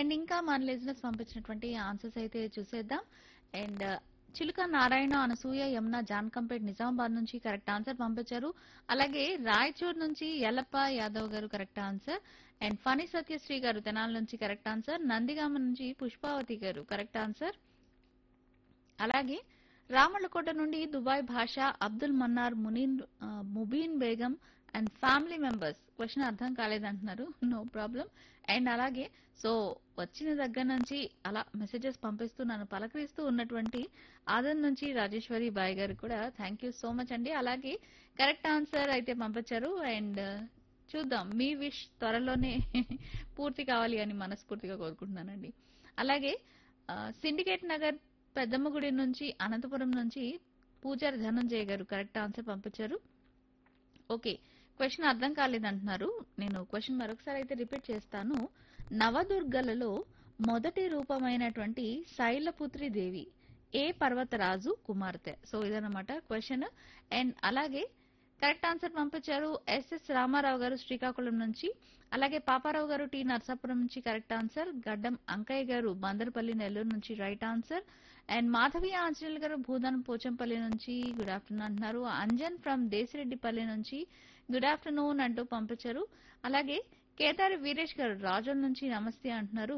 and ఇంకా మన లిజినెస్ పంపించినటువంటి ఆన్సర్స్ అయితే చూసేద్దాం అండ్ చిలుక నారాయణ అనసూయ యమున జాన్కంపేట్ నిజామాబాద్ నుంచి కరెక్ట్ ఆన్సర్ పంపించారు అలాగే రాయచూర్ నుంచి Yellappa Yadav garu correct answer and Phani Satyasri garu Tenali నుంచి కరెక్ట్ ఆన్సర్ నందిగామ నుంచి పుష్పావతి గారు కరెక్ట్ ఆన్సర్ అలాగే రామళ్ళకోట నుండి దుబాయ్ భాష అబ్దుల్ మన్నార్ మునీన్ ఆ, Mubeen Begum and family members question అర్థం కాలేదంటున్నారు నో ప్రాబ్లం అండ్ అలాగే సో వచ్చిన దగ్గర నుంచి అలా మెసేజెస్ పంపిస్తూ నన్ను పలకరిస్తూ ఉన్నటువంటి ఆదన్ నుంచి రాజేశ్వరి బాయ్ గారు కూడా థ్యాంక్ యూ సో మచ్ అండి అలాగే కరెక్ట్ ఆన్సర్ అయితే పంపించారు అండ్ చూద్దాం మీ విష్ త్వరలోనే పూర్తి కావాలి అని మనస్ఫూర్తిగా కోరుకుంటున్నానండి అలాగే ఆ, సిండికేట్ నగర్ పెద్దమ్మ గుడి నుంచి అనంతపురం నుంచి పూజారి ధనంజయ గారు కరెక్ట్ ఆన్సర్ పంపించారు ఓకే క్వశ్చన్ అర్థం కాలేదంటున్నారు నేను క్వశ్చన్ మరొకసారి అయితే రిపీట్ చేస్తాను నవదుర్గలలో మొదటి రూపమైనటువంటి శైలపుత్రి దేవి ఏ పర్వతరాజు కుమార్తె సో ఇదన్నమాట క్వశ్చన్ అండ్ అలాగే కరెక్ట్ ఆన్సర్ పంపించారు ఎస్ఎస్ రామారావు గారు శ్రీకాకుళం నుంచి అలాగే పాపారావు గారు టి నర్సాపురం నుంచి కరెక్ట్ ఆన్సర్ గడ్డం అంకయ్య గారు బందరపల్లి నెల్లూరు నుంచి right answer and Madhavi Anjaneyulu garu Bhoodan Pochampally నుంచి గుడ్ ఆఫ్టర్నూన్ అంటున్నారు అంజన్ ఫ్రమ్ దేశిరెడ్డిపల్లి నుంచి గుడ్ ఆఫ్టర్నూన్ అంటూ పంపించారు అలాగే కేదారి వీరేష్ గారు రాజుల నుంచి నమస్తే అంటున్నారు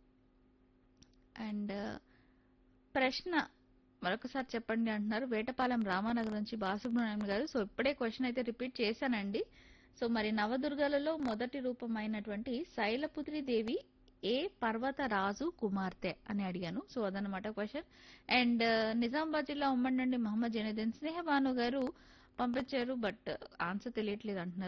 అండ్ ప్రశ్న మరొకసారి చెప్పండి అంటున్నారు వేటపాలెం రామానగర్ నుంచి బాలసుబ్రహ్మణ్యం గారు సో ఇప్పుడే క్వశ్చన్ అయితే రిపీట్ చేశానండి సో మరి నవదుర్గలలో మొదటి రూపమైనటువంటి శైలపుత్రి దేవి ఏ పర్వత రాజు కుమార్తె అని అడిగాను సో అదనమాట క్వశ్చన్ అండ్ నిజామాబాద్ జిల్లా ఉమ్మడి నుండి మహమ్మద్ జనీద్దీన్ స్నేహ భాను గారు పంపించారు బట్ ఆన్సర్ తెలియట్లేదు అంటున్నారు